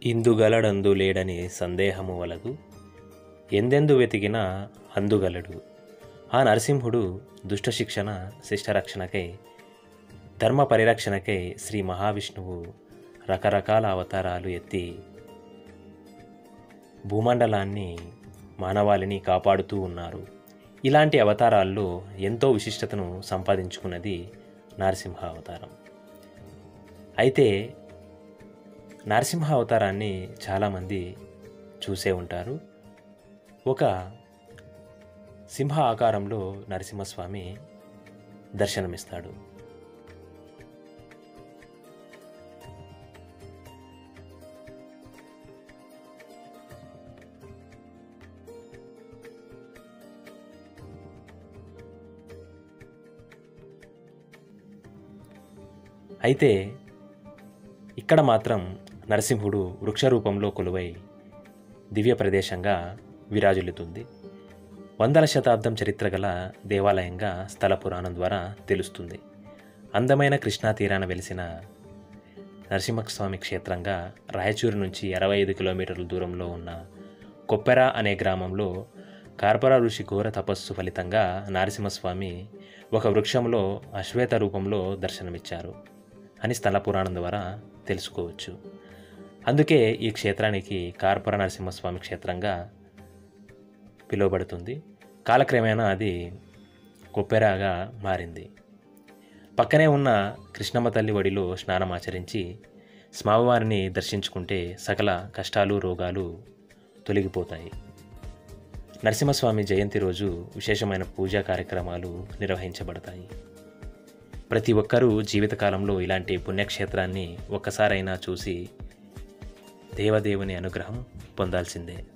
ఇందుగలడందు లేడని సందేహము వలదు ఎందెందు వెతికినా అందుగలడు ఆ నరసింహుడు దుష్ట శిక్షణ శిష్టరక్షణకై ధర్మ పరిరక్షణకై శ్రీ మహావిష్ణువు రకరకాల అవతారాలు ఎత్తి భూమండలాన్ని మానవాళిని కాపాడుతూ ఉన్నారు ఇలాంటి అవతారాల్లో ఎంతో విశిష్టతను సంపాదించుకున్నది నరసింహ అవతారం అయితే నరసింహ అవతారాన్ని చాలామంది చూసే ఉంటారు ఒక సింహ ఆకారంలో నరసింహస్వామి దర్శనమిస్తాడు అయితే ఇక్కడ మాత్రం నరసింహుడు వృక్ష రూపంలో కొలువై దివ్య ప్రదేశంగా విరాజిల్లుతుంది వందల శతాబ్దం చరిత్ర గల దేవాలయంగా స్థల పురాణం ద్వారా తెలుస్తుంది అందమైన కృష్ణా తీరాన వెలిసిన నరసింహస్వామి క్షేత్రంగా రాయచూరు నుంచి అరవై ఐదు కిలోమీటర్ల దూరంలో ఉన్న కొప్పెర అనే గ్రామంలో కార్పర ఋషి ఘోర తపస్సు ఫలితంగా నరసింహస్వామి ఒక వృక్షంలో అశ్వేత రూపంలో దర్శనమిచ్చారు అని స్థల పురాణం ద్వారా తెలుసుకోవచ్చు అందుకే ఈ క్షేత్రానికి కార్పర నరసింహస్వామి క్షేత్రంగా పిలువబడుతుంది కాలక్రమేణా అది కొప్పెరాగా మారింది పక్కనే ఉన్న కృష్ణమ్మ తల్లి ఒడిలో స్నానం ఆచరించి స్వామివారిని దర్శించుకుంటే సకల కష్టాలు రోగాలు తొలగిపోతాయి నరసింహస్వామి జయంతి రోజు విశేషమైన పూజా కార్యక్రమాలు నిర్వహించబడతాయి ప్రతి ఒక్కరూ జీవితకాలంలో ఇలాంటి పుణ్యక్షేత్రాన్ని ఒక్కసారైనా చూసి దేవదేవుని అనుగ్రహం పొందాల్సిందే